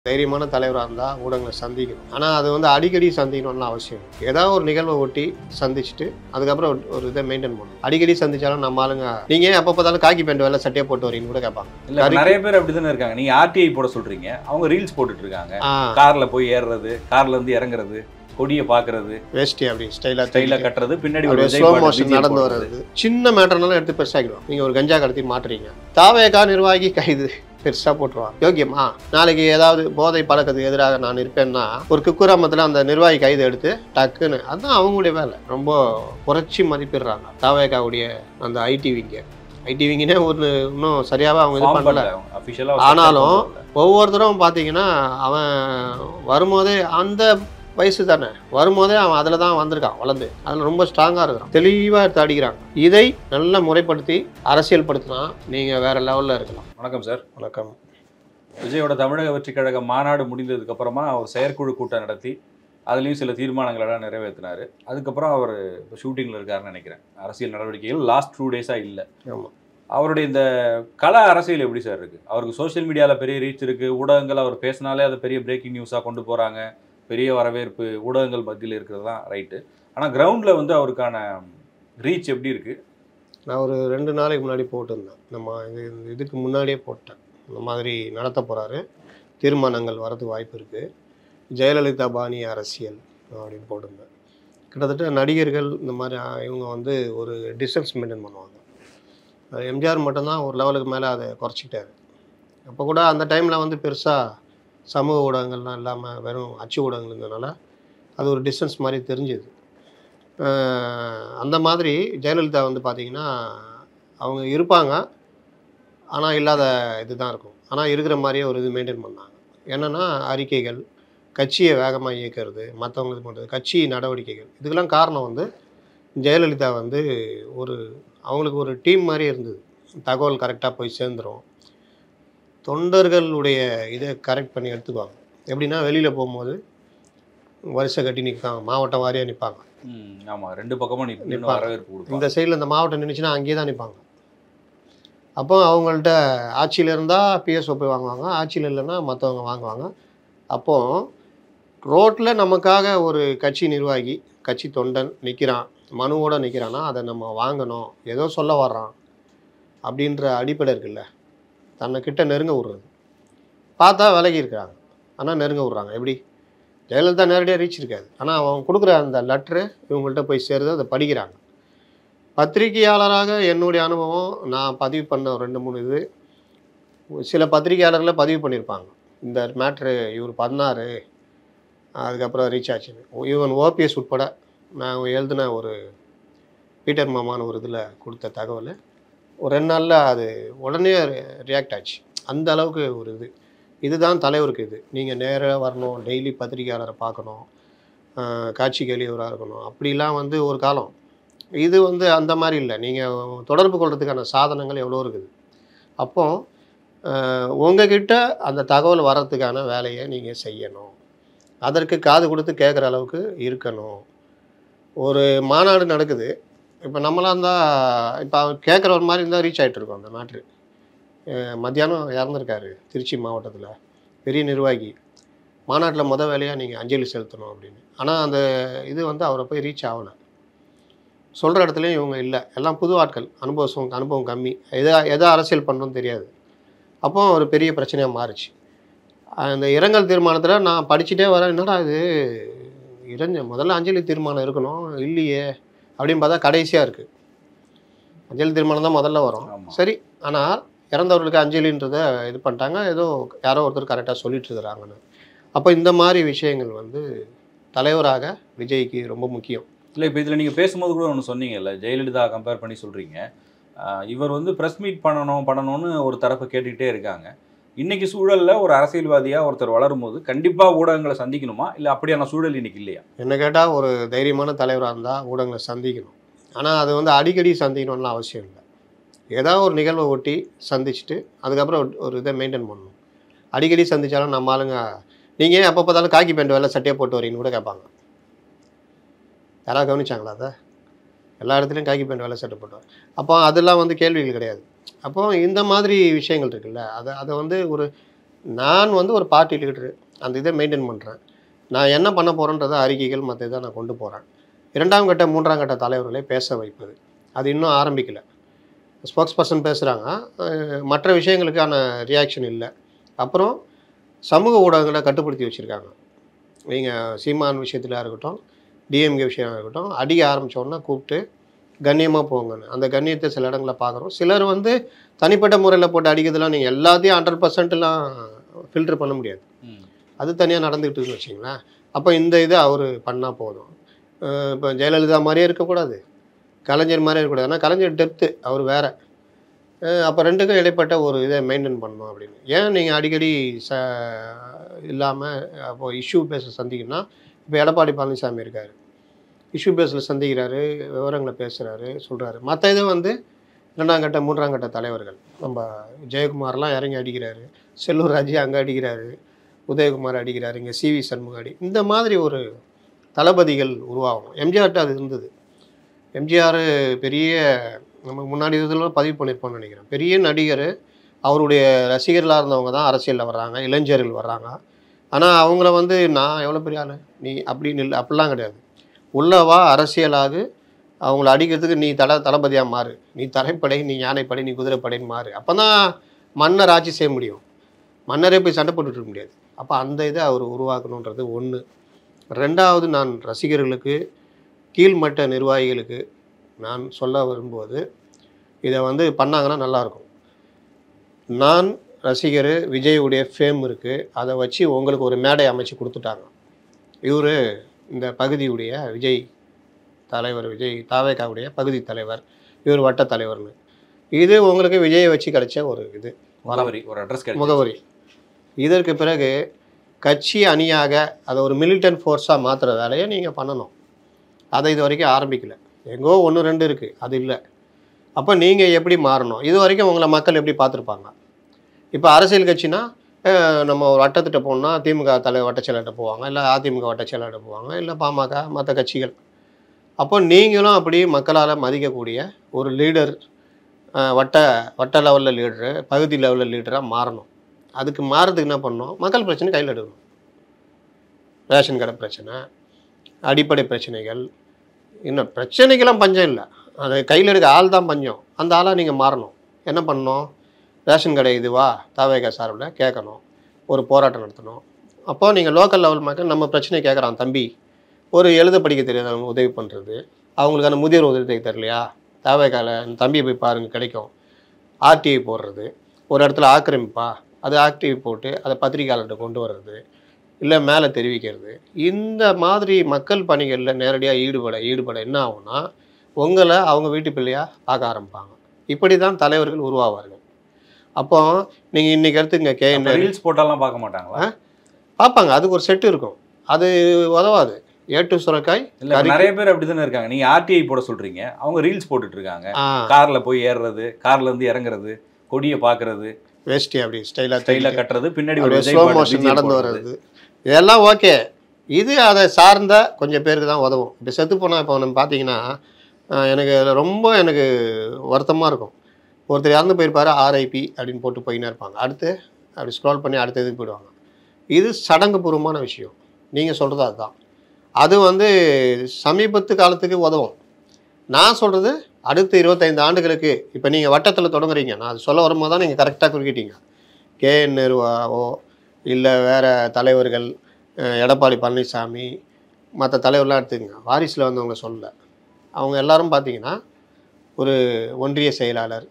தைரியமான தலைவராக இருந்தால் ஊடகங்களை சந்திக்கணும் ஆனால் அது வந்து அடிக்கடி சந்திக்கணும்னு அவசியம் இல்லை. ஏதாவது ஒரு நிகழ்வை ஒட்டி சந்திச்சுட்டு அதுக்கப்புறம் ஒரு- ஒரு இதை மெயின்டைன் பண்ணணும் அடிக்கடி சந்திச்சாலும் நம்ம ஆளுங்க நீங்கள் ஏன் எப்போ பார்த்தாலும் காக்கி பேண்ட் வேலை சட்டையை போட்டு வரீங்கன்னு கூட கேட்பாங்க இல்ல நிறைய பேர் அப்படிதானே இருக்காங்க நீங்க ஆர்டிஐ போட சொல்றீங்க அவங்க ரீல்ஸ் போட்டுட்டு இருக்காங்க ஆ கார்ல போய் ஏறுறது கார்ல இருந்து இறங்குறது கொடியை பாக்குறது வேஷ்டி அப்படி ஸ்டைலாக ஸ்டைல கட்டுறது பின்னாடி ஒரு அப்படியே விஜய் ஸ்லோ பாட்டு, மோஷன் BGM நடந்து போடுறது. வர்றது சின்ன மேட்டர்னாலும் எடுத்து பெருசாகிடும் நீங்கள் ஒரு கஞ்சா கடத்தி மாட்டுறீங்க தாவேகா நிர்வாகி கைது பெருசாக போட்டுருவாங்க யோக்கியமா நாளைக்கு ஏதாவது போதை பழக்கத்துக்கு எதிராக நான் இருப்பேன்னா ஒரு குக்குராமத்தில் அந்த நிர்வாகி கைது எடுத்து டக்குன்னு அதுதான் அவங்களுடைய வேலை ரொம்ப குறைச்சி மதிப்பிடுறாங்க தாவேகாவுடைய அந்த ஐடிவிங்க ஐடிவிங்கனே ஒரு இன்னும் சரியாகவே அவங்க இது Form பண்ணல பண்ணல அவங்க. Official ஆ ஆனாலும் கொண்டு வரல. ஒவ்வொருத்தரும் பார்த்தீங்கன்னா அவன் வரும்போதே அந்த வயசு தானே வரும்போதே அவன் அதில் தான் வந்திருக்கான் வளர்ந்து அதில் ரொம்ப ஸ்ட்ராங்காக இருக்கிறான் தெளிவாக எடுத்து அடிக்கிறாங்க இதை நல்லா முறைப்படுத்தி அரசியல் படுத்தினா நீங்கள் வேற லெவலில் இருக்கலாம் வணக்கம் சார் வணக்கம் விஜயோட தமிழக வெற்றி கழக மாநாடு முடிந்ததுக்கு அப்புறமா அவர் செயற்குழு கூட்டம் நடத்தி அதுலேயும் சில தீர்மானங்கள் எல்லாம் நிறைவேற்றினாரு அதுக்கப்புறம் அவர் இப்போ ஷூட்டிங்கில் இருக்காருன்னு நினைக்கிறேன் அரசியல் நடவடிக்கைகள் லாஸ்ட் டூ டேஸாக இல்லை ஆமாம் அவருடைய இந்த கல அரசியல் எப்படி சார் இருக்கு அவருக்கு சோஷியல் மீடியாவில் பெரிய ரீச் இருக்கு ஊடகங்கள் அவர் பேசினாலே அதை பெரிய பிரேக்கிங் நியூஸாக கொண்டு போறாங்க பெரிய வரவேற்பு ஊடகங்கள் மத்தியில் இருக்கிறது தான் ரைட்டு ஆனால் கிரவுண்டில் வந்து அவருக்கான ரீச் எப்படி இருக்கு நான் ஒரு ரெண்டு நாளைக்கு முன்னாடி போட்டிருந்தேன் நம்ம இது இதுக்கு முன்னாடியே போட்டேன் இந்த மாதிரி நடத்த போகிறாரு தீர்மானங்கள் வரதுக்கு வாய்ப்பு இருக்குது ஜெயலலிதா பாணி அரசியல் அப்படின்னு போட்டிருந்தேன் கிட்டத்தட்ட நடிகர்கள் இந்த மாதிரி ஆ, இவங்க வந்து ஒரு டிஸ்டன்ஸ் மெயின்டைன் பண்ணுவாங்க அது எம்ஜிஆர் மட்டும்தான் ஒரு லெவலுக்கு மேலே அதை குறைச்சிக்கிட்டாரு அப்போ கூட அந்த டைமில் வந்து பெருசாக சமூக ஊடகங்கள்லாம் இல்லாமல் வெறும் அச்சு ஊடகங்கள் இருந்ததுனால அது ஒரு டிஸ்டன்ஸ் மாதிரி தெரிஞ்சுது அஹ் அந்த மாதிரி ஜெயலலிதா வந்து பார்த்திங்கன்னா அவங்க இருப்பாங்க ஆனால் இல்லாத இதுதான் இருக்கும் ஆனால் இருக்கிற மாதிரியே ஒரு இது மெயின்டைன் பண்ணாங்க என்னென்னா அறிக்கைகள் கட்சியை வேகமாக இயக்கிறது மற்றவங்க இது பண்ணுறது கட்சி நடவடிக்கைகள் இதுக்கெல்லாம் காரணம் வந்து ஜெயலலிதா வந்து ஒரு அவங்களுக்கு ஒரு டீம் மாதிரி இருந்தது தகவல் கரெக்டாக போய் சேர்ந்துரும் தொண்டர்களுடைய இதை கரெக்ட் பண்ணி எடுத்துக்குவாங்க எப்படின்னா வெளியில் போகும்போது வரிசை கட்டி நிற்பாங்க மாவட்டம் வாரியாக நிற்பாங்க ம், ஆமா ரெண்டு பக்கமும் நின்னு நிப்பாங்க. வரவேற்பு கொடுப்பாங்க இந்த சைடில் இந்த மாவட்டம் நின்றுச்சுன்னா அங்கேயே தான் நிற்பாங்க அப்போ அவங்கள்ட்ட ஆட்சியில் இருந்தால் பிஎஸ்ஓ போய் வாங்குவாங்க ஆட்சியில் இல்லைன்னா மற்றவங்க வாங்குவாங்க அப்போ ரோட்டில் நமக்காக ஒரு கட்சி நிர்வாகி கட்சி தொண்டன் நிற்கிறான் மனுவோட நிற்கிறான்னா அதை நம்ம வாங்கணும் ஏதோ சொல்ல வர்றான் அப்படின்ற அடிப்படை இருக்குல்ல தன்னை கிட்ட நெருங்க விடுறது பார்த்தா விலகி இருக்கிறாங்க ஆனால் நெருங்க விட்றாங்க எப்படி ஜெயலலிதா நேரடியாக ரீச் இருக்காது ஆனால் அவன் கொடுக்குற அந்த லெட்ரு இவங்கள்ட்ட போய் சேருது அதை படிக்கிறாங்க பத்திரிகையாளராக என்னுடைய அனுபவம் நான் பதிவு பண்ண ஒரு ரெண்டு மூணு இது சில பத்திரிகையாளர்களை பதிவு பண்ணியிருப்பாங்க இந்த மேட்ரு இவர் பண்ணார் அதுக்கப்புறம் ரீச் ஆச்சுன்னு ஈவன் ஓபிஎஸ் உட்பட நான் எழுதின ஒரு பீட்டர் மாமான்னு ஒரு இதில் கொடுத்த தகவல் ஒரு ரெண்டு நாளில் அது உடனே ரியாக்ட் ஆச்சு அந்த அளவுக்கு ஒரு இது இதுதான் தலைவருக்கு இது நீங்கள் நேராக வரணும் டெய்லி பத்திரிகையாளரை பார்க்கணும் ஆஹ் காட்சிக்கு எளியவராக இருக்கணும் அப்படிலாம் வந்து ஒரு காலம் இது வந்து அந்த மாதிரி இல்லை நீங்கள் தொடர்பு கொள்றதுக்கான சாதனங்கள் எவ்வளோ இருக்குது அப்போ ஆஹ் உங்ககிட்ட அந்த தகவல் வர்றதுக்கான வேலையை நீங்கள் செய்யணும் அதற்கு காது கொடுத்து கேட்குற அளவுக்கு இருக்கணும் ஒரு மாநாடு நடக்குது இப்போ நம்மளாம் இருந்தால் இப்போ அவர் கேட்குற மாதிரி இருந்தால் ரீச் ஆகிட்டு இருக்கோம் அந்த மேட்ரு மத்தியானம் இறந்துருக்காரு திருச்சி மாவட்டத்தில் பெரிய நிர்வாகி மாநாட்டில் முத வேலையாக நீங்கள் அஞ்சலி செலுத்தணும் அப்படின்னு ஆனால் அந்த இது வந்து அவரை போய் ரீச் ஆகலை சொல்கிற இடத்துலையும் இவங்க இல்லை எல்லாம் புது ஆட்கள் அனுபவம் அனுபவம் கம்மி எதை எதை அரசியல் பண்ணணும்னு தெரியாது அப்போ ஒரு பெரிய பிரச்சனையாக மாறுச்சு அந்த இரங்கல் தீர்மானத்தில் நான் படிச்சுட்டே வரேன் என்னடா இது இறஞ்ச முதல்ல அஞ்சலி தீர்மானம் இருக்கணும் இல்லையே அப்படின்னு பார்த்தா கடைசியாக இருக்குது அஞ்சலி தீர்மானம் தான் முதல்ல வரும் ஆமா. சரி ஆனால் இறந்தவர்களுக்கு அஞ்சலின்றதை இது பண்ணிட்டாங்க ஏதோ யாரோ ஒருத்தர் கரெக்டாக சொல்லிட்டு இருக்கிறாங்கன்னு அப்போ இந்த மாதிரி விஷயங்கள் வந்து தலைவராக விஜய்க்கு ரொம்ப முக்கியம் இல்லை இப்போ இதில் நீங்கள் பேசும்போது கூட ஒன்று சொன்னீங்கல்ல ஜெயலலிதா கம்பேர் பண்ணி சொல்கிறீங்க இவர் வந்து ப்ரெஸ் மீட் பண்ணணும் பண்ணணும்னு ஒரு தரப்பு கேட்டுக்கிட்டே இருக்காங்க இன்னைக்கு சூழலில் ஒரு அரசியல்வாதியாக ஒருத்தர் வளரும்போது கண்டிப்பாக ஊடகங்களை சந்திக்கணுமா இல்லை அப்படியான சூழல் இன்னைக்கு இல்லையா என்ன கேட்டால் ஒரு தைரியமான தலைவராக இருந்தால் ஊடகங்களை சந்திக்கணும் ஆனால் அது வந்து அடிக்கடி சந்திக்கணும்லாம் அவசியம் இல்லை ஏதாவது ஒரு நிகழ்வை ஒட்டி சந்திச்சுட்டு அதுக்கப்புறம் ஒரு- ஒரு இதை மெயின்டைன் பண்ணணும் அடிக்கடி சந்திச்சாலும் நம்ம ஆளுங்க நீங்கள் ஏன் எப்போ பார்த்தாலும் காக்கி பேண்ட் வேலை சட்டையை போட்டு வரீங்கன்னு கூட கேட்பாங்க யாராவது கவனிச்சாங்களா அதை எல்லா இடத்துலையும் காக்கி பேண்ட் வேலை சட்டை போட்டு வர. அப்போ அதெல்லாம் வந்து கேள்விகள் கிடையாது அப்போ இந்த மாதிரி விஷயங்கள் இருக்குல்ல அதை அதை வந்து ஒரு நான் வந்து ஒரு பார்ட்டி லீடரு அந்த இதை மெயின்டைன் பண்ணுறேன் நான் என்ன பண்ண போகிறேன்றத அறிக்கைகள் மற்ற இதை நான் கொண்டு போகிறேன் இரண்டாம் கட்ட மூன்றாம் கட்ட தலைவர்களை பேச வைப்பது அது இன்னும் ஆரம்பிக்கல ஸ்போக்ஸ் பர்சன் பேசுகிறாங்க மற்ற விஷயங்களுக்கான ரியாக்ஷன் இல்லை அப்புறம் சமூக ஊடகங்களை கட்டுப்படுத்தி வச்சுருக்காங்க நீங்கள் சீமான் விஷயத்தில் இருக்கட்டும் டிஎம்கே விஷயம் இருக்கட்டும் அடிக்க ஆரம்பித்தோன்னா கூப்பிட்டு கண்ணியமாக போங்கன்னு அந்த கண்ணியத்தை சில இடங்களில் பார்க்குறோம் சிலர் வந்து தனிப்பட்ட முறையில் போட்டு அடிக்கிறதுலாம் நீங்கள் எல்லாத்தையும் ஹண்ட்ரட் பர்சன்ட்லாம் ஃபில்டர் பண்ண முடியாது ம். அது தனியாக நடந்துக்கிட்டு இருக்குன்னு வச்சிங்களேன் அப்போ இந்த இது அவர் பண்ணால் போதும் அஹ் இப்போ ஜெயலலிதா மாதிரியே இருக்கக்கூடாது கலைஞர் மாதிரியே இருக்கக்கூடாது ஆனால் கலைஞர் டெப்த்து அவர் வேற அப்போ ரெண்டுக்கும் இடைப்பட்ட ஒரு இதை மெயின்டைன் பண்ணணும் அப்படின்னு ஏன் நீங்கள் அடிக்கடி ச இல்லாமல் அப்போ இஷ்யூ பேச சந்திக்கணும்னா இப்போ எடப்பாடி பழனிசாமி இருக்கார் இஷ்யூ பேஸில் சந்திக்கிறாரு விவரங்களை பேசுகிறாரு சொல்கிறாரு மற்ற இது வந்து ரெண்டாம் கட்ட மூன்றாம் கட்ட தலைவர்கள் நம்ம ஜெயக்குமார்லாம் இறங்கி அடிக்கிறாரு செல்லூர் ராஜி அங்கே அடிக்கிறாரு உதயகுமார் அடிக்கிறாரு இங்கே சிவி சண்முகம் அடி இந்த மாதிரி ஒரு தளபதிகள் உருவாகணும் எம்ஜிஆர்ட்ட அது இருந்தது எம்ஜிஆர் பெரிய நம்ம முன்னாடி இதில் பதிவு பண்ணியிருப்போம்னு நினைக்கிறேன் பெரிய நடிகர் அவருடைய ரசிகர்களாக இருந்தவங்க தான் அரசியலில் வர்றாங்க இளைஞர்கள் வர்றாங்க ஆனால் அவங்கள வந்து நான் எவ்வளோ பெரிய ஆளு நீ அப்படின்னு இல்லை அப்படிலாம் கிடையாது உள்ளவா அரசியலாகு அவங்கள அடிக்கிறதுக்கு நீ தல தளபதியாக மாறு நீ தலைப்படை நீ யானைப்படை நீ குதிரைப்படைன்னு மாறு அப்போ தான் மன்னர் ஆட்சி செய்ய முடியும் மன்னரே போய் சண்டை போட்டுட்டு இருக்க முடியாது அப்போ அந்த இதை அவர் உருவாக்கணுன்றது ஒன்று ரெண்டாவது நான் ரசிகர்களுக்கு கீழ்மட்ட நிர்வாகிகளுக்கு நான் சொல்ல விரும்புவது இதை வந்து பண்ணாங்கன்னா நல்லாயிருக்கும் நான் ரசிகர் விஜயுடைய ஃபேம் இருக்குது அதை வச்சு உங்களுக்கு ஒரு மேடை அமைச்சு கொடுத்துட்டாங்க இவர் இந்த பகுதியுடைய விஜய் தலைவர் விஜய் தாவேக்காவுடைய பகுதி தலைவர் இவர் வட்ட தலைவர்னு இது உங்களுக்கு விஜயை வச்சு கிடைச்ச ஒரு இது முகவரி ஒரு அட்ரஸ் கிடைக்கும் முகவரி இதற்கு பிறகு கட்சி அணியாக அதை ஒரு மிலிட்டன்ட் ஃபோர்ஸாக மாற்றுற வேலையை நீங்கள் பண்ணணும் அதை இது வரைக்கும் ஆரம்பிக்கல எங்கோ ஒன்று ரெண்டு இருக்குது அது இல்லை அப்போ நீங்கள் எப்படி மாறணும் இது வரைக்கும் உங்களை மக்கள் எப்படி பார்த்துருப்பாங்க இப்போ அரசியல் கட்சினா அஹ், நம்ம ஒரு வட்டத்திட்ட போனோம்னா திமுக தலை வட்டச்செயலாட்ட போவாங்க இல்லை அதிமுக வட்டச்செயலாட்ட போவாங்க இல்லை பாமக மற்ற கட்சிகள் அப்போ நீங்களும் அப்படி மக்களால் மதிக்கக்கூடிய ஒரு லீடர் வட்ட வட்ட லெவலில் லீடரு பகுதி லெவலில் லீடராக மாறணும் அதுக்கு மாறதுக்கு என்ன பண்ணணும் மக்கள் பிரச்சனை கையில் எடுக்கணும் ரேஷன் கடை பிரச்சனை அடிப்படை பிரச்சனைகள் இன்னும் பிரச்சனைக்கெல்லாம் பஞ்சம் இல்லை அதை கையில் எடுக்க ஆள் தான் பஞ்சம் அந்த ஆளாக நீங்கள் மாறணும் என்ன பண்ணணும் ரேஷன் கடை இதுவா தாவேகா சார்பில் கேட்கணும் ஒரு போராட்டம் நடத்தணும் அப்போ நீங்கள் லோக்கல் லெவல் மக்கள் நம்ம பிரச்சனையை கேட்குறான் தம்பி ஒரு எழுத படிக்க தெரியாதவங்க உதவி பண்ணுறது அவங்களுக்கான முதியோர் உதவி தரலையா தாவேக்கால தம்பியை போய் பாருங்கள் கிடைக்கும் ஆர்டிஐ போடுறது ஒரு இடத்துல ஆக்கிரமிப்பா அது ஆக்டிவ் போட்டு அதை பத்திரிகையாளர்கிட்ட கொண்டு வர்றது இல்லை மேலே தெரிவிக்கிறது இந்த மாதிரி மக்கள் பணிகளில் நேரடியாக ஈடுபட ஈடுபட என்ன ஆகும்னா உங்களை அவங்க வீட்டு பிள்ளையாக பார்க்க ஆரம்பிப்பாங்க இப்படி தான் தலைவர்கள் உருவாவார்கள் அப்போ நீங்கள் இன்னைக்கு எடுத்துங்க கே ரீல்ஸ் போட்டாலாம் பார்க்க மாட்டாங்களா பார்ப்பாங்க அதுக்கு ஒரு செட்டு இருக்கும் அது உதவாது ஏட்டு சுரக்காய் இல்ல இப்ப கறிக்கு- நிறைய பேர் அப்படிதானே இருக்காங்க நீங்க ஆர்டிஐ போட சொல்றீங்க அவங்க ரீல்ஸ் போட்டுட்டு இருக்காங்க ஆ கார்ல போய் ஏறுறது கார்ல இருந்து இறங்குறது கொடியை பாக்குறது வேஷ்டி அப்படி ஸ்டைலாக ஸ்டைல கட்டுறது பின்னாடி ஒரு அப்படியே விஜய் ஸ்லோ பாட்டு, மோஷன் BGM நடந்து போடுறது. வர்றது இதெல்லாம் ஓகே இது அதை சார்ந்த கொஞ்சம் பேருக்கு தான் உதவும் இப்போ செத்து போனால் இப்போ நம்ம பார்த்தீங்கன்னா ஆஹ், எனக்கு இதுல ரொம்ப எனக்கு வருத்தமாக இருக்கும் ஒருத்தர் இறந்து போயிருப்பாரு ஆர்ஐபி அப்படின்னு போட்டு போயினே இருப்பாங்க அடுத்து அப்படி ஸ்க்ரால் பண்ணி அடுத்த இதுக்கு போயிடுவாங்க இது சடங்கு பூர்வமான விஷயம் நீங்கள் சொல்கிறது அதுதான் அது வந்து சமீபத்து காலத்துக்கு உதவும் நான் சொல்கிறது அடுத்த இருபத்தைந்து ஆண்டுகளுக்கு இப்போ நீங்கள் வட்டத்தில் தொடங்குறீங்க நான் அது சொல்ல வரும்போது தான் நீங்கள் கரெக்டாக குறுக்கிட்டீங்க கேஎன் நேருவாவோ இல்லை வேறு தலைவர்கள் அஹ் எடப்பாடி பழனிசாமி மற்ற தலைவர்லாம் எடுத்துக்கங்க வாரிசில் வந்தவங்க சொல்லல அவங்க எல்லாரும் பார்த்தீங்கன்னா ஒரு ஒன்றிய செயலாளர்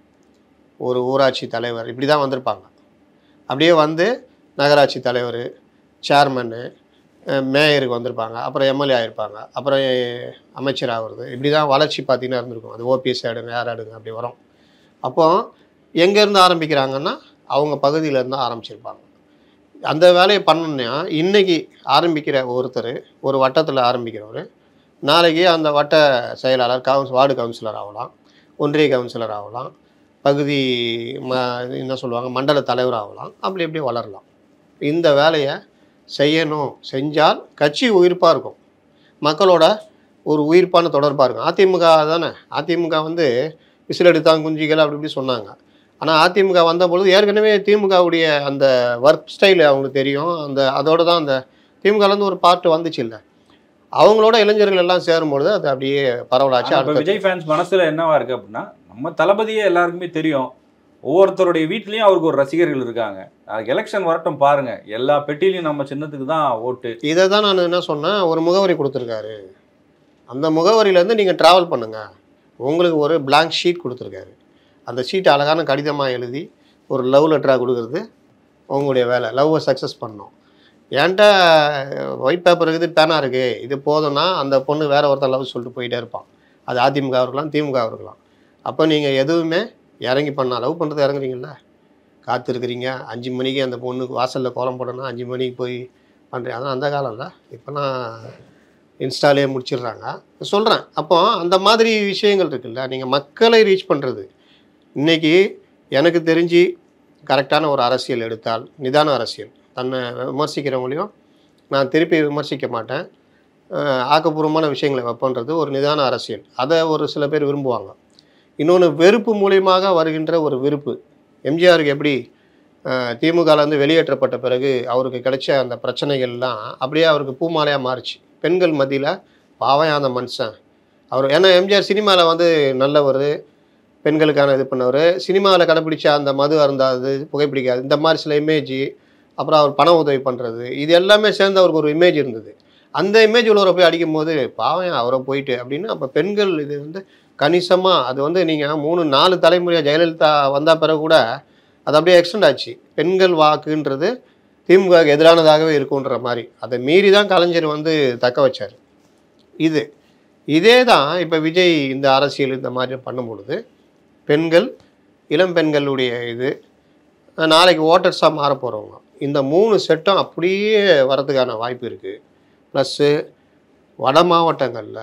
ஒரு ஊராட்சி தலைவர் இப்படி தான் வந்திருப்பாங்க அப்படியே வந்து நகராட்சி தலைவர் சேர்மன்னு மேயருக்கு வந்திருப்பாங்க அப்புறம் எம்எல்ஏ ஆகிருப்பாங்க அப்புறம் அமைச்சர் ஆகுறது இப்படி தான் வளர்ச்சி பார்த்தீங்கன்னா இருந்திருக்கும் அது ஓபிஎஸ் ஆடுங்க யார் ஆடுங்க அப்படி வரும் அப்போ எங்கேருந்து ஆரம்பிக்கிறாங்கன்னா அவங்க பகுதியில இருந்து ஆரம்பிச்சிருப்பாங்க அந்த வேலையை பண்ணணும்னா இன்னைக்கு ஆரம்பிக்கிற ஒருத்தர் ஒரு வட்டத்தில் ஆரம்பிக்கிறவர் நாளைக்கு அந்த வட்ட செயலாளர் கவுன்ஸ் வார்டு கவுன்சிலர் ஆகலாம் ஒன்றிய கவுன்சிலர் ஆகலாம் பகுதி ம என்ன சொல்லுவாங்க மண்டல தலைவர் ஆகலாம் அப்படி இப்படி வளரலாம் இந்த வேலையை செய்யணும் செஞ்சால் கட்சி உயிர்ப்பாக இருக்கும் மக்களோட ஒரு உயிர்ப்பான தொடர்பாக இருக்கும் அதிமுக தானே அதிமுக வந்து விசில் எடுத்தாங்க குஞ்சிகள் அப்படி இப்படி சொன்னாங்க ஆனால் அதிமுக வந்த பொழுது ஏற்கனவே திமுகவுடைய அந்த ஒர்க் ஸ்டைல் அவங்களுக்கு தெரியும் அந்த அதோட தான் அந்த திமுகலேருந்து ஒரு பார்ட் வந்துச்சு இல்லை அவங்களோட இளைஞர்கள் எல்லாம் சேரும்பொழுது அது அப்படியே பரவலாச்சு ஆனா இப்ப அடுத்த விஜய் ஃபேன்ஸ் மனசுல என்னவா இருக்கு அப்படின்னா நம்ம தளபதியே எல்லாருக்குமே தெரியும் ஒவ்வொருத்தருடைய வீட்லயும் அவருக்கு ஒரு ரசிகர்கள் இருக்காங்க எலெக்ஷன் வரட்டும் பாருங்க எல்லா பெட்டிலையும் நம்ம சின்னத்துக்கு தான் ஓட்டு இதை தான் நான் என்ன சொன்னேன் ஒரு முகவரி கொடுத்துருக்காரு அந்த முகவரியிலேருந்து நீங்கள் ட்ராவல் பண்ணுங்கள் உங்களுக்கு ஒரு blank ஷீட் கொடுத்துருக்காரு அந்த ஷீட் அழகான கடிதமாக எழுதி ஒரு லவ் லெட்டராக கொடுக்குறது உங்களுடைய வேலை லவ்வை சக்ஸஸ் பண்ணணும் என்கிட்ட ஒயிட் பேப்பர் இருக்குது பேனா இருக்குது இது போதும்னா அந்த பொண்ணு வேற ஒருத்தன் லவ் சொல்லிட்டு போயிட்டே இருப்பான் அது அதிமுக இருக்கலாம் திமுக இருக்கலாம் அப்போ நீங்கள் எதுவுமே இறங்கி பண்ணா லவ் பண்ணுறது இறங்குறீங்களா காத்திருக்கிறீங்க அஞ்சு மணிக்கு அந்த பொண்ணுக்கு வாசலில் கோலம் போடணும் அஞ்சு மணிக்கு போய் பண்ணுறேன் அதான் அந்த காலம்ல இப்போலாம் இன்ஸ்டாலே முடிச்சிடுறாங்க சொல்கிறேன் அப்போ அந்த மாதிரி விஷயங்கள் இருக்குல்ல நீங்கள் மக்களை ரீச் பண்ணுறது இன்னைக்கு எனக்கு தெரிஞ்சு கரெக்டான ஒரு அரசியல் எடுத்தால் நிதான அரசியல் தன்னை விமர்சிக்கிறவங்களையும் நான் திருப்பி விமர்சிக்க மாட்டேன் அஹ் ஆக்கப்பூர்வமான விஷயங்களை வைப்பன்றது ஒரு நிதான அரசியல் அதை ஒரு சில பேர் விரும்புவாங்க இன்னொன்று வெறுப்பு மூலியமாக வருகின்ற ஒரு விருப்பு எம்ஜிஆருக்கு எப்படி திமுகலேருந்து வெளியேற்றப்பட்ட பிறகு அவருக்கு கிடைச்ச அந்த பிரச்சனைகள்லாம் அப்படியே அவருக்கு பூமாலையாக மாறுச்சு பெண்கள் மத்தியில் பாவம் அந்த மனுஷன் அவர் ஏன்னா எம்ஜிஆர் சினிமாவில் வந்து நல்லவர் பெண்களுக்கான இது பண்ணவர் சினிமாவில் கடைப்பிடிச்ச அந்த மது அருந்தாது புகைப்பிடிக்காது இந்த மாதிரி சில இமேஜ் அப்புறம் அவர் பண உதவி பண்ணுறது இது எல்லாமே சேர்ந்து அவருக்கு ஒரு இமேஜ் இருந்தது அந்த இமேஜ் உள்ளவரை போய் அடிக்கும்போது பாவம் அவரை போயிட்டு அப்படின்னு அப்போ பெண்கள் இது வந்து கணிசமாக அது வந்து நீங்கள் மூணு நாலு தலைமுறையாக ஜெயலலிதா வந்த பிறகு கூட அது அப்படியே எக்ஸ்டெண்ட் ஆச்சு பெண்கள் வாக்குன்றது திமுகவுக்கு எதிரானதாகவே இருக்குன்ற மாதிரி அதை மீறி தான் கலைஞர் வந்து தக்க வச்சார் இது இதே தான் இப்போ விஜய் இந்த அரசியல் இந்த மாதிரி பண்ணும் பொழுது பெண்கள் இளம் பெண்களுடைய இது நாளைக்கு ஓட்டர்ஸாக மாற போகிறவங்க இந்த மூணு செட்டும் அப்படியே வரதுக்கான வாய்ப்பு இருக்குது ப்ளஸ்ஸு வட மாவட்டங்களில்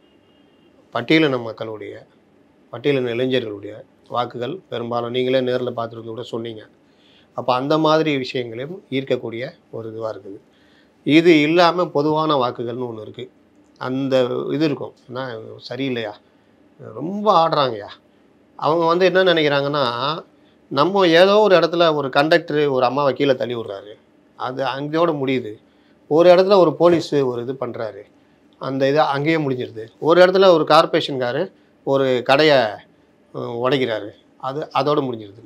பட்டியலின மக்களுடைய பட்டியலின இளைஞர்களுடைய வாக்குகள் பெரும்பாலும் நீங்களே நேரில் பார்த்துருந்து கூட சொன்னீங்க அப்போ அந்த மாதிரி விஷயங்களையும் ஈர்க்கக்கூடிய ஒரு இதுவாக இருக்குது இது இல்லாமல் பொதுவான வாக்குகள்னு ஒன்று இருக்குது அந்த இது இருக்கும் என்ன சரியில்லையா ரொம்ப ஆடுறாங்கய்யா அவங்க வந்து என்ன நினைக்கிறாங்கன்னா நம்ம ஏதோ ஒரு இடத்துல ஒரு கண்டக்டர் ஒரு அம்மாவை கீழே தள்ளி விட்றாரு அது அங்கேயோட முடியுது ஒரு இடத்துல ஒரு போலீஸு ஒரு இது பண்ணுறாரு அந்த இது அங்கேயே முடிஞ்சிருது ஒரு இடத்துல ஒரு கார்பரேஷன்காரு ஒரு கடையை அஹ், உடைக்கிறாரு அது அதோட முடிஞ்சிருது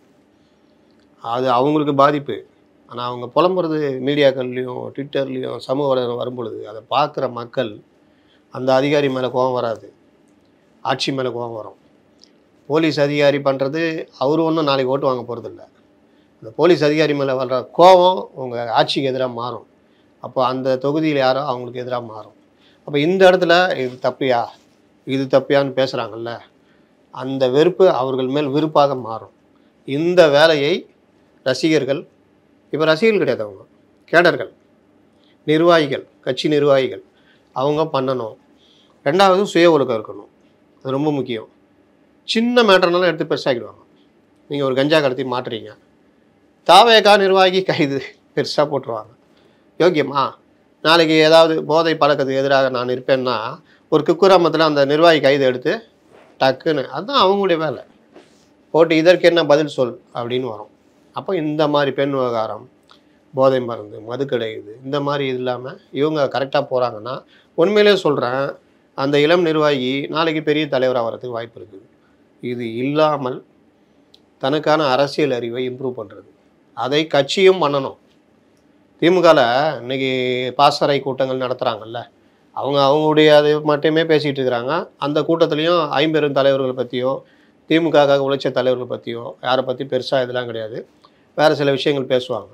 அது அவங்களுக்கு பாதிப்பு ஆனால் அவங்க புலம்புறது மீடியாக்கள்லேயும் ட்விட்டர்லேயும் சமூக வலைதளம் வரும்பொழுது அதை பார்க்குற மக்கள் அந்த அதிகாரி மேலே கோபம் வராது ஆட்சி மேலே கோபம் வரும் போலீஸ் அதிகாரி பண்ணுறது அவர் ஒன்றும் நாளைக்கு ஓட்டு வாங்க போகிறதில்ல அந்த போலீஸ் அதிகாரி மேலே வர்ற கோபம் உங்கள் ஆட்சிக்கு எதிராக மாறும் அப்போ அந்த தொகுதியில் யாரோ அவங்களுக்கு எதிராக மாறும் அப்போ இந்த இடத்துல இது தப்பியா இது தப்பியான்னு பேசுகிறாங்கல்ல அந்த வெறுப்பு அவர்கள் மேல் விருப்பாக மாறும் இந்த வேலையை ரசிகர்கள் இப்போ ரசிகர்கள் கிடையாது அவங்க கேடர்கள் நிர்வாகிகள் கட்சி நிர்வாகிகள் அவங்க பண்ணணும் ரெண்டாவது சுய ஒழுக்கம் இருக்கணும் அது ரொம்ப முக்கியம் சின்ன மேட்டர்னாலும் எடுத்து பெருசாக்கிடுவாங்க நீங்கள் ஒரு கஞ்சா கடத்தி மாட்டுறீங்க தாவேகா நிர்வாகி கைது பெருசாக போட்டுருவாங்க யோக்கியமா நாளைக்கு ஏதாவது போதை பழக்கத்துக்கு எதிராக நான் இருப்பேன்னா ஒரு குக்குராமத்தில் அந்த நிர்வாகி கைது எடுத்து டக்குன்னு அதுதான் அவங்களுடைய வேலை போட்டு இதற்கு என்ன பதில் சொல் அப்படின்னு வரும் அப்போ இந்த மாதிரி பெண் விவகாரம் போதை மருந்து மதுக்கடை இது இந்த மாதிரி இது இல்லாமல் இவங்க கரெக்டாக போகிறாங்கன்னா உண்மையிலே சொல்கிறேன் அந்த இளம் நிர்வாகி நாளைக்கு பெரிய தலைவராக வரதுக்கு வாய்ப்பு இருக்குது இது இல்லாமல் தனக்கான அரசியல் அறிவை இம்ப்ரூவ் பண்ணுறது அதை கட்சியும் பண்ணணும் திமுகவில் இன்னைக்கு பாசறை கூட்டங்கள் நடத்துகிறாங்கல்ல அவங்க அவங்களுடைய அது மட்டுமே பேசிகிட்டு இருக்கிறாங்க அந்த கூட்டத்துலேயும் ஐம்பெரும் தலைவர்களை பற்றியோ திமுகவுக்காக உழைச்ச தலைவர்களை பற்றியோ யாரை பற்றி பெருசாக இதெல்லாம் கிடையாது வேறு சில விஷயங்கள் பேசுவாங்க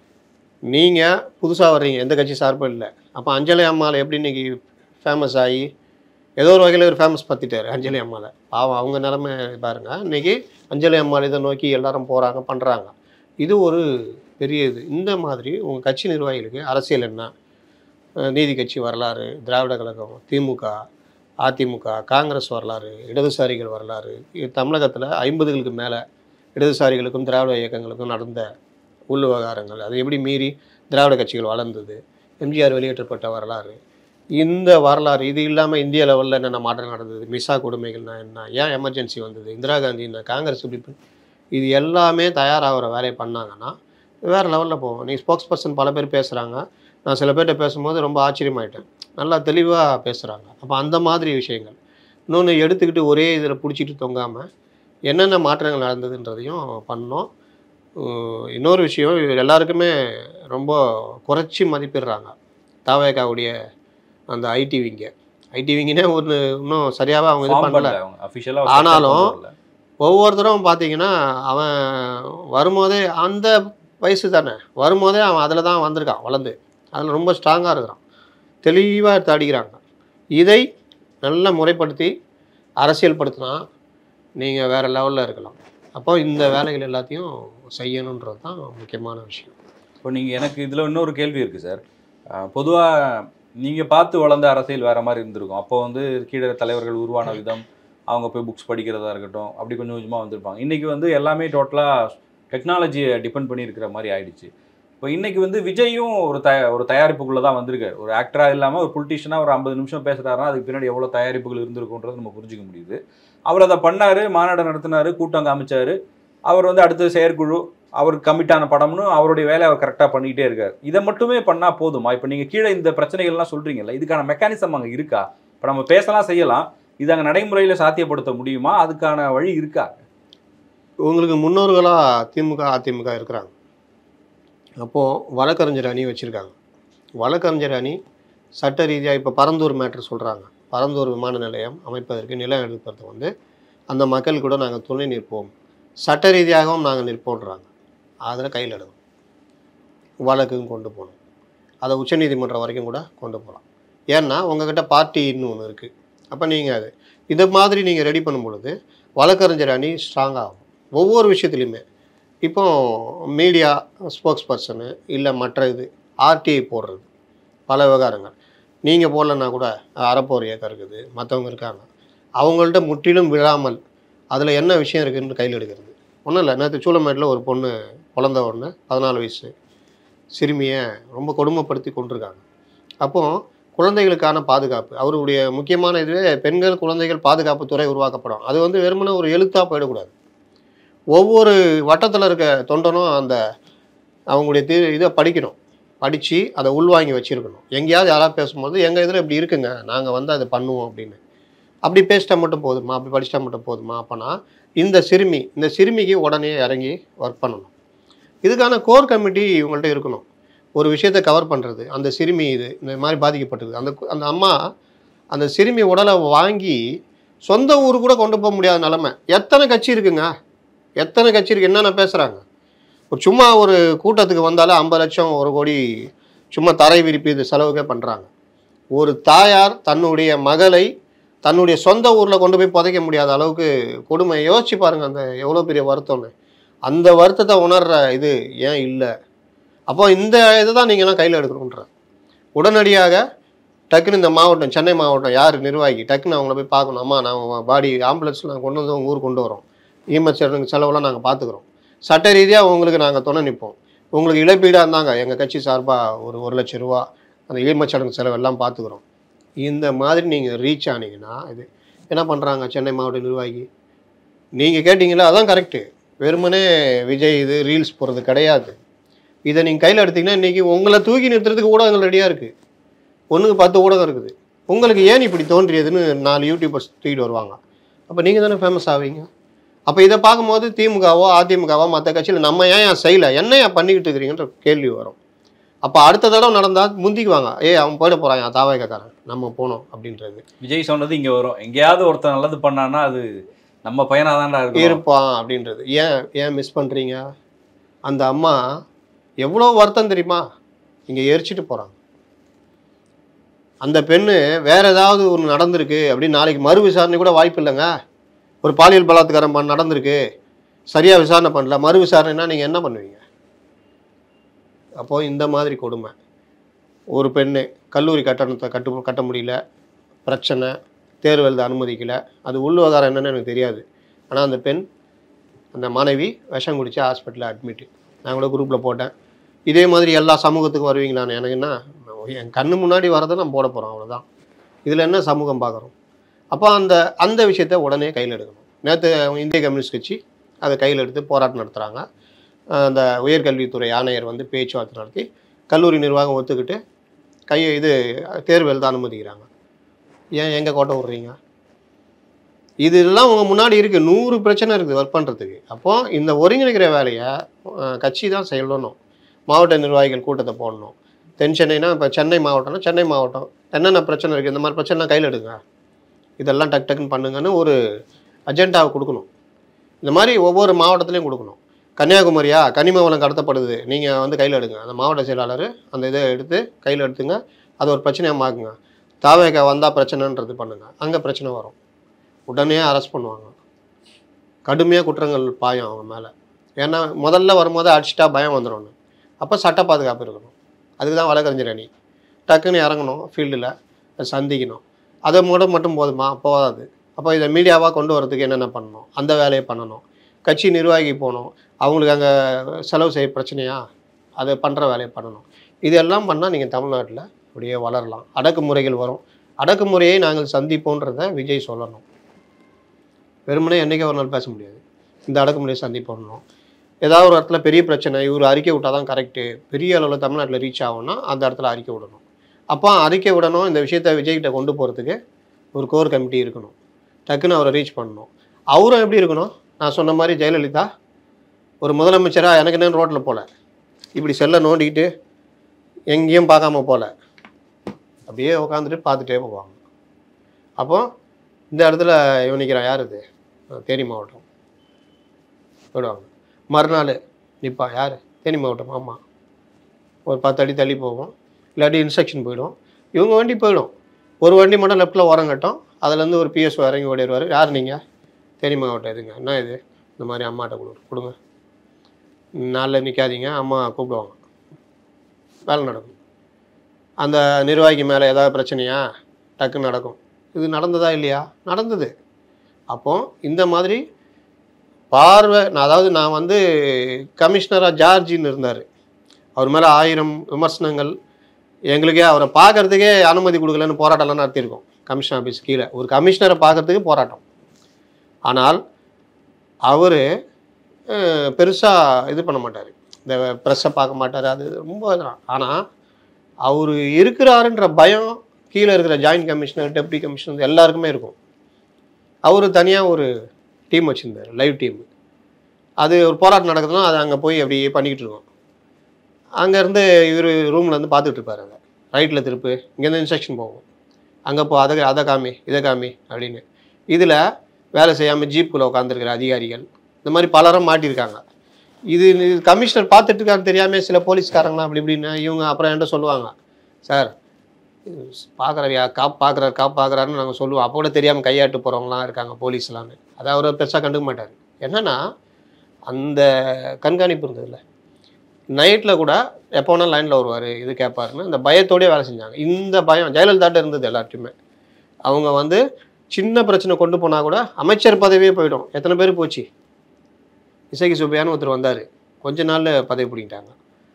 நீங்கள் புதுசாக வர்றீங்க எந்த கட்சி சார்பும் இல்லை அப்போ அஞ்சலி அம்மாவில் எப்படி இன்னைக்கு ஃபேமஸ் ஆகி ஏதோ ஒரு வகையில் ஒரு ஃபேமஸ் பற்றிட்டார் அஞ்சலி அம்மாவில் பாவம் அவங்க நிலமை பாருங்க இன்னைக்கு அஞ்சலி அம்மாள் இதை நோக்கி எல்லாரும் போகிறாங்க பண்ணுறாங்க இது ஒரு பெரிய இது இந்த மாதிரி உங்கள் கட்சி நிர்வாகிகளுக்கு அரசியல் என்ன அஹ் நீதி கட்சி வரலாறு திராவிட கழகம் திமுக அதிமுக காங்கிரஸ் வரலாறு இடதுசாரிகள் வரலாறு இது தமிழகத்தில் ஐம்பதுகளுக்கு மேலே இடதுசாரிகளுக்கும் திராவிட இயக்கங்களுக்கும் நடந்த உள் விவகாரங்கள் அதை எப்படி மீறி திராவிட கட்சிகள் வளர்ந்தது எம்ஜிஆர் வெளியேற்றப்பட்ட வரலாறு இந்த வரலாறு இது இல்லாமல் இந்திய லெவலில் என்னென்ன மாற்றம் நடந்தது மிசா கொடுமைகள்னா என்ன ஏன் எமர்ஜென்சி வந்தது இந்திரா காந்தி என்ன காங்கிரஸ் இப்படி பண்ணி- இது எல்லாமே தயாராகிற வேலையை பண்ணாங்கன்னா வேறு லெவலில் போவோம் நீ ஸ்போக்ஸ் பர்சன் பல பேர் பேசுகிறாங்க நான் சில பேர்கிட்ட பேசும்போது ரொம்ப ஆச்சரியமாயிட்டேன் நல்லா தெளிவாக பேசுகிறாங்க அப்போ அந்த மாதிரி விஷயங்கள் இன்னொன்று எடுத்துக்கிட்டு ஒரே இதில் பிடிச்சிட்டு தொங்காமல் என்னென்ன மாற்றங்கள் நடந்ததுன்றதையும் பண்ணோம் உம், இன்னொரு விஷயம் இது எல்லாருக்குமே ரொம்ப குறைச்சி மதிப்பிடுறாங்க தாவேக்காவுடைய அந்த ஐடி விங்க ஐடி விங்கினே ஒன்று இன்னும் சரியாகவே அவங்க இது ஃபார்ம் பண்ணல பண்ணல அவங்க அஃபிஷியலா ஆனாலும் ஒவ்வொருத்தரும் பார்த்தீங்கன்னா அவன் வரும்போதே அந்த வயசு தானே வரும்போதே அவன் அதில் தான் வந்திருக்கான் வளர்ந்து அதில் ரொம்ப ஸ்ட்ராங்காக இருக்கிறான் தெளிவாக எடுத்து அடிக்கிறாங்க இதை நல்ல முறைப்படுத்தி அரசியல்படுத்தினா நீங்கள் வேறு லெவலில் இருக்கலாம் அப்போ இந்த வேலைகள் எல்லாத்தையும் செய்யணுன்றது தான் முக்கியமான விஷயம் இப்போ நீங்கள் எனக்கு இதில் இன்னொரு கேள்வி இருக்குது சார் பொதுவாக நீங்கள் பார்த்து வளர்ந்த அரசியல் வேற மாதிரி இருந்திருக்கும் அப்போ வந்து கீழே தலைவர்கள் உருவான விதம் அவங்க போய் புக்ஸ் படிக்கிறதா இருக்கட்டும் அப்படி கொஞ்சம் கொஞ்சமாக வந்திருப்பாங்க இன்றைக்கி வந்து எல்லாமே டோட்டலாக டெக்னாலஜியை டிபெண்ட் பண்ணி இருக்கிற மாதிரி ஆயிடுச்சு இப்போ இன்னைக்கு வந்து விஜயும் ஒரு த ஒரு தயாரிப்புக்குள்ளே தான் வந்திருக்காரு ஒரு ஆக்டராக இல்லாமல் ஒரு பொலிட்டிஷியனாக ஒரு ஐம்பது நிமிஷம் பேசுகிறாருன்னா அதுக்கு பின்னாடி எவ்வளோ தயாரிப்புகள் இருந்திருக்குன்றது நம்ம புரிஞ்சுக்க முடியுது அவர் அதை பண்ணார் மாநாடு நடத்தினார் கூட்டம் காமிச்சாரு அவர் வந்து அடுத்து செயற்குழு அவர் கமிட்டான படம்னு அவருடைய வேலையை அவர் கரெக்டாக பண்ணிக்கிட்டே இருக்கார் இதை மட்டுமே பண்ணால் போதுமா இப்போ நீங்கள் கீழே இந்த பிரச்சனைகள்லாம் சொல்கிறீங்கல்ல இதுக்கான மெக்கானிசம் அங்கே இருக்கா இப்போ நம்ம பேசலாம் செய்யலாம் இது அங்கே நடைமுறையில் சாத்தியப்படுத்த முடியுமா அதுக்கான வழி இருக்கா உங்களுக்கு முன்னோர்களாக திமுக அதிமுக இருக்கிறாங்க அப்போது வழக்கறிஞர் அணி வச்சுருக்காங்க வழக்கறிஞர் அணி சட்ட ரீதியாக இப்போ பரந்தூர் மேட்ரு சொல்கிறாங்க பரந்தூர் விமான நிலையம் அமைப்பதற்கு நிலம் எடுப்பது வந்து அந்த மக்கள் கூட நாங்கள் துணை நிற்போம் சட்ட ரீதியாகவும் நாங்கள் நிற்போன்றாங்க அதில் கையில் எடுக்கணும் வழக்குக்கும் கொண்டு போகணும் அதை உச்சநீதிமன்றம் வரைக்கும் கூட கொண்டு போகலாம் ஏன்னா உங்ககிட்ட பார்ட்டின்னு ஒன்று இருக்குது அப்போ நீங்கள் அது இதை மாதிரி நீங்கள் ரெடி பண்ணும் பொழுது வழக்கறிஞர் அணி ஸ்ட்ராங் ஆகும் ஒவ்வொரு விஷயத்துலையுமே இப்போ மீடியா ஸ்போக்ஸ் பர்சனு இல்லை மற்ற இது ஆர்டிஐ போடுறது பல விவகாரங்கள் நீங்கள் போடலன்னா கூட அறப்போர் இயக்கம் இருக்குது மற்றவங்க இருக்காங்க அவங்கள்ட்ட முற்றிலும் விழாமல் அதில் என்ன விஷயம் இருக்குன்னு கையில் எடுக்கிறது ஒன்றும் இல்லை நேற்று சூளமேட்டில் ஒரு பொண்ணு குழந்த ஒன்று பதினாலு வயசு சிறுமியை ரொம்ப கொடுமைப்படுத்தி கொண்டிருக்காங்க அப்போது குழந்தைகளுக்கான பாதுகாப்பு அவருடைய முக்கியமான இதுவே பெண்கள் குழந்தைகள் பாதுகாப்பு துறை உருவாக்கப்படும் அது வந்து வெறுமனே ஒரு எழுத்தாக போயிடக்கூடாது ஒவ்வொரு வட்டத்தில் இருக்க தொண்டனும் அந்த அவங்களுடைய தீ இதை படிக்கணும் படித்து அதை உள்வாங்கி வச்சுருக்கணும் எங்கேயாவது யாராவது பேசும்போது எங்கள் இதில் இப்படி இருக்குங்க நாங்கள் வந்து அதை பண்ணுவோம் அப்படின்னு அப்படி பேசிட்டா மட்டும் போதுமா அப்படி படிச்சிட்டா மட்டும் போதுமா அப்போனா இந்த சிறுமி இந்த சிறுமிக்கு உடனே இறங்கி ஒர்க் பண்ணணும் இதுக்கான கோர் கமிட்டி இவங்கள்ட்ட இருக்கணும் ஒரு விஷயத்தை கவர் பண்ணுறது அந்த சிறுமி இது இந்த மாதிரி பாதிக்கப்பட்டது அந்த கு- அந்த அம்மா அந்த சிறுமி உடலை வாங்கி சொந்த ஊர் கூட கொண்டு போக முடியாத நிலமை எத்தனை கட்சி இருக்குங்க எத்தனை கட்சி இருக்கு என்னென்ன பேசுகிறாங்க ஒரு சும்மா ஒரு கூட்டத்துக்கு வந்தாலே ஐம்பது லட்சம் ஒரு கோடி சும்மா தரை விரிப்பு இது செலவுக்கே பண்ணுறாங்க ஒரு தாயார் தன்னுடைய மகளை தன்னுடைய சொந்த ஊரில் கொண்டு போய் புதைக்க முடியாத அளவுக்கு கொடுமை யோசிச்சு பாருங்க அந்த எவ்வளோ பெரிய வருத்தம்னு அந்த வருத்தத்தை உணர்ற இது ஏன் இல்லை அப்போ இந்த இதை தான் நீங்கள்லாம் கையில் எடுக்கணுன்ற உடனடியாக டக்குன்னு இந்த மாவட்டம் சென்னை மாவட்டம் யார் நிர்வாகி டக்குன்னு அவங்கள போய் பார்க்கணும் அம்மா நான் பாடி ஆம்புலன்ஸில் நாங்கள் கொண்டு வந்து உங்கள் ஊருக்கு கொண்டு வரோம் ஈமச்சரனுக்கு செலவெல்லாம் நாங்கள் பார்த்துக்குறோம் சட்ட ரீதியாக உங்களுக்கு நாங்கள் துணை நிற்போம் உங்களுக்கு இழப்பீடாக இருந்தாங்க எங்கள் கட்சி சார்பாக ஒரு ஒரு லட்சம் ரூபா அந்த ஈமச்சடங்கு செலவு எல்லாம் பார்த்துக்குறோம் இந்த மாதிரி நீங்கள் ரீச் ஆனீங்கன்னா இது என்ன பண்ணுறாங்க சென்னை மாவட்ட நிர்வாகி நீங்கள் கேட்டிங்களா அதான் கரெக்டு வெறுமனே விஜய் இது ரீல்ஸ் போடுறது கிடையாது இதை நீங்கள் கையில் எடுத்தீங்கன்னா இன்றைக்கி உங்களை தூக்கி நிறுத்துறதுக்கு ஊடகங்கள் ரெடியாக இருக்குது ஒன்றுக்கு பத்து ஊடகம் இருக்குது உங்களுக்கு ஏன் இப்படி தோன்றியதுன்னு நாலு யூடியூபர்ஸ் தூக்கிட்டு வருவாங்க அப்போ நீங்கள் தானே ஃபேமஸ் ஆவீங்க அப்போ இதை பார்க்கும்போது திமுகவோ அதிமுகவோ மற்ற கட்சியில் நம்ம ஏன் ஏன் செய்யலை என்ன ஏன் பண்ணிக்கிட்டு இருக்கிறீங்கன்ற கேள்வி வரும் அப்போ அடுத்த தடவை நடந்தால் முந்திக்குவாங்க ஏய் அவன் போயிட போகிறான் தாவாய்க்காரன் நம்ம போனோம் அப்படின்றது விஜய் சொன்னது இங்கே வரும் எங்கேயாவது ஒருத்தன் நல்லது பண்ணான்னா அது நம்ம பையனாக தான்டா இருக்கும் இருப்பான் அப்படின்றது ஏன் ஏன் மிஸ் பண்ணுறீங்க அந்த அம்மா எவ்வளோ வருத்தம் தெரியுமா இங்கே எரிச்சிட்டு போகிறாங்க அந்த பெண்ணு வேற ஏதாவது ஒன்று நடந்திருக்கு அப்படின்னு நாளைக்கு மறு விசாரணை கூட வாய்ப்பு இல்லைங்க ஒரு பாலியல் பலாத்காரம் பண்ண நடந்திருக்கு சரியாக விசாரணை பண்ணல மறு விசாரணைனா நீங்கள் என்ன பண்ணுவீங்க அப்போது இந்த மாதிரி கொடுமை ஒரு பெண்ணு கல்லூரி கட்டணத்தை கட்டு கட்ட முடியல பிரச்சனை தேர்வு எழுத அனுமதிக்கல அது உள் விவகாரம் என்னன்னு எனக்கு தெரியாது ஆனால் அந்த பெண் அந்த மனைவி விஷம் குடிச்சு ஹாஸ்பிட்டலில் அட்மிட் நான் கூட குரூப்பில் போட்டேன் இதே மாதிரி எல்லா சமூகத்துக்கும் வருவீங்களான்னு எனக்கு என்ன என் கண்ணு முன்னாடி வரதை நான் போட போகிறோம் அவ்வளோதான் இதில் என்ன சமூகம் பார்க்குறோம் அப்போ அந்த அந்த விஷயத்த உடனே கையில் எடுக்கணும் நேற்று இந்திய கம்யூனிஸ்ட் கட்சி அதை கையில் எடுத்து போராட்டம் நடத்துகிறாங்க அந்த உயர்கல்வித்துறை ஆணையர் வந்து பேச்சுவார்த்தை நடத்தி கல்லூரி நிர்வாகம் ஒத்துக்கிட்டு கையை இது தேர்வு எழுத அனுமதிக்கிறாங்க ஏன் எங்கே கோட்டை விட்றீங்க இதெல்லாம் உங்கள் முன்னாடி இருக்குது நூறு பிரச்சனை இருக்குது ஒர்க் பண்ணுறதுக்கு அப்போது இந்த ஒருங்கிணைக்கிற வேலையை அஹ், கட்சி தான் செய்யணும் மாவட்ட நிர்வாகிகள் கூட்டத்தை போடணும் தென் சென்னைனா இப்போ சென்னை மாவட்டம்னா சென்னை மாவட்டம் என்னென்ன பிரச்சனை இருக்குது இந்த மாதிரி பிரச்சனை கையில் எடுங்க இதெல்லாம் டக் டக்குன்னு பண்ணுங்கன்னு ஒரு அஜெண்டாவை கொடுக்கணும் இந்த மாதிரி ஒவ்வொரு மாவட்டத்துலையும் கொடுக்கணும் கன்னியாகுமரியா கனிம வளம் கடத்தப்படுது நீங்கள் வந்து கையில் எடுங்க அந்த மாவட்ட செயலாளர் அந்த இதை எடுத்து கையில் எடுத்துங்க அதை ஒரு பிரச்சனையாக மாக்குங்க தாவேக்கா வந்தால் பிரச்சனைன்றது பண்ணுங்க அங்கே பிரச்சனை வரும் உடனே அரெஸ்ட் பண்ணுவாங்க கடுமையாக குற்றங்கள் பாயும் அவங்க மேலே ஏன்னா முதல்ல வரும்போது அடிச்சிட்டா பயம் வந்துடும் அப்போ சட்ட பாதுகாப்பு இருக்கணும் அதுக்கு தான் வழக்கறிஞர் அணி டக்குன்னு இறங்கணும் ஃபீல்டில் சந்திக்கணும் அதை மட்டும் மட்டும் போதுமா போதாது அப்போ இதை மீடியாவாக கொண்டு வரதுக்கு என்னென்ன பண்ணணும் அந்த வேலையை பண்ணணும் கட்சி நிர்வாகி போகணும் அவங்களுக்கு அங்கே செலவு செய்ய பிரச்சனையா அதை பண்ணுற வேலையை பண்ணணும் இதெல்லாம் பண்ணால் நீங்கள் தமிழ்நாட்டில் அப்படியே வளரலாம் அடக்குமுறைகள் வரும் அடக்குமுறையை நாங்கள் சந்திப்போன்றதை விஜய் சொல்லணும் வெறுமனே என்றைக்கே ஒரு நாள் பேச முடியாது இந்த அடக்குமுறையை சந்திப்போம் ஏதாவது ஒரு இடத்துல பெரிய பிரச்சனை இவர் அறிக்கை விட்டால் தான் கரெக்டு பெரிய அளவில் தமிழ்நாட்டில் ரீச் ஆகும்னா அந்த இடத்துல அறிக்கை விடணும் அப்போ அறிக்கை விடணும் இந்த விஷயத்தை விஜய்கிட்ட கொண்டு போகிறதுக்கு ஒரு கோர் கமிட்டி இருக்கணும் டக்குன்னு அவரை ரீச் பண்ணணும் அவரும் எப்படி இருக்கணும் நான் சொன்ன மாதிரி ஜெயலலிதா ஒரு முதலமைச்சராக எனக்கு என்ன ரோட்டில் போகல இப்படி செல்லை நோண்டிக்கிட்டு எங்கேயும் பார்க்காம போகல அப்படியே உட்காந்துட்டு பார்த்துட்டே போவாங்க அப்போ இந்த இடத்துல இவன் நிற்கிறான் யார் இது அஹ் தேனி மாவட்டம் போயிடுவாங்க மறுநாள் நிற்பா யார் தேனி மாவட்டம் ஆமாம் ஒரு பத்து அடி தள்ளி போகும் இல்லாட்டி இன்ஸ்ட்ரக்ஷன் போயிடும் இவங்க வண்டி போயிடும் ஒரு வண்டி மட்டும் லெஃப்ட்டில் ஓரம் கட்டும் அதுலேருந்து ஒரு பிஎஸ்ஓ இறங்கி ஓடிடுவார் யார் நீங்கள் தேனி மாவட்டம் இதுங்க என்ன இது இந்த மாதிரி அம்மாட்ட கொடு கொடுங்க நாளில் நிற்காதீங்க அம்மா கூப்பிடுவாங்க வேலை நடக்கும் அந்த நிர்வாகி மேலே ஏதாவது பிரச்சனையா டக்குன்னு நடக்கும் இது நடந்ததா இல்லையா நடந்தது அப்போ இந்த மாதிரி பார்வை நான் அதாவது நான் வந்து கமிஷனராக ஜார்ஜின்னு இருந்தார் அவர் மேலே ஆயிரம் விமர்சனங்கள் எங்களுக்கே அவரை பார்க்கறதுக்கே அனுமதி கொடுக்கலன்னு போராட்டம்லாம் நடத்தியிருக்கோம் கமிஷன் ஆஃபீஸ் கீழே ஒரு கமிஷனரை பார்க்கறதுக்கு போராட்டம் ஆனால் அவர் பெருசாக இது பண்ண மாட்டார் இந்த ப்ரெஸ்ஸை பார்க்க மாட்டார் அது ரொம்ப இதெல்லாம் ஆனால் அவர் இருக்கிறாருன்ற பயம் கீழே இருக்கிற ஜாயின்ட் கமிஷனர் டெப்டி கமிஷனர் எல்லாருக்குமே இருக்கும் அவர் தனியாக ஒரு டீம் வச்சுருந்தார் லைவ் டீம் அது ஒரு போராட்டம் நடக்குதுன்னா அது அங்கே போய் அப்படியே பண்ணிக்கிட்டு இருக்கோம் அங்கேருந்து இவர் ரூமில் இருந்து பார்த்துட்டு இருப்பார் அதை ரைட்டில் திருப்பு இங்கேருந்து இன்ஸ்ட்ரக்ஷன் போகும் அங்கே போ அதை அதை காமி இதை காமி அப்படின்னு இதில் வேலை செய்யாமல் ஜீப்புக்குள்ளே உட்காந்துருக்கிற அதிகாரிகள் இந்த மாதிரி பலரும் மாட்டியிருக்காங்க இது கமிஷனர் பார்த்துட்டு இருக்கான்னு தெரியாமல் சில போலீஸ்காரங்களாம் அப்படி இப்படின்னு இவங்க அப்புறம் என்கிட்ட சொல்லுவாங்க சார் பார்க்குறாரியா காப் பார்க்குறாரு காப் பார்க்குறாருன்னு நாங்கள் சொல்லுவோம் அப்போ கூட தெரியாமல் கையாட்டு போகிறவங்களாம் இருக்காங்க போலீஸ்லான்னு அதை அவர் பெருசாக கண்டுக்க மாட்டார் என்னன்னா அந்த கண்காணிப்பு இருந்ததுல நைட்டில் கூட எப்போ வேணாலும் லைனில் வருவார் இது கேட்பாருன்னு அந்த பயத்தோடயே வேலை செஞ்சாங்க இந்த பயம் ஜெயலலிதாட்ட இருந்தது எல்லார்ட்டையுமே அவங்க வந்து சின்ன பிரச்சனை கொண்டு போனால் கூட அமைச்சர் பதவியே போயிடும் எத்தனை பேர் போச்சு இசைக்கு சுப்பையான்னு ஒருத்தர் வந்தார் கொஞ்ச நாளில் பதவி பிடிக்கிட்டாங்க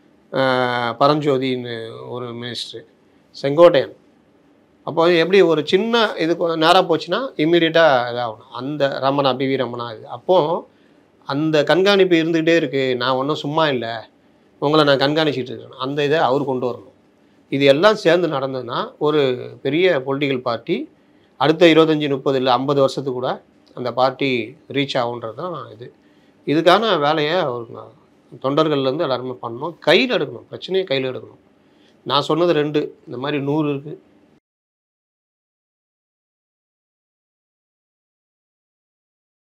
ஆஹ் பரஞ்சோதின்னு ஒரு மினிஸ்டர் செங்கோட்டையன் அப்போ எப்படி ஒரு சின்ன இது நேராக போச்சுன்னா இம்மீடியட்டாக இதாகணும் அந்த ரமணா பிவி ரமணா இது அப்போது அந்த கண்காணிப்பு இருந்துகிட்டே இருக்குது நான் ஒன்றும் சும்மா இல்லை உங்களை நான் கண்காணிச்சிட்டு இருக்கேன் அந்த இதை அவர் கொண்டு வரணும் இது எல்லாம் சேர்ந்து நடந்ததுன்னா ஒரு பெரிய பொலிட்டிக்கல் பார்ட்டி அடுத்த இருபத்தஞ்சி முப்பது இல்லை ஐம்பது வருஷத்துக்கு கூட அந்த பார்ட்டி ரீச் ஆகுன்றது தான் இது இதுக்கான வேலையை அவர் தொண்டர்கள்லேருந்து எல்லாருமே பண்ணணும் கையில் எடுக்கணும் பிரச்சனையை கையில் எடுக்கணும் நான் சொன்னது ரெண்டு இந்த மாதிரி நூறு இருக்குது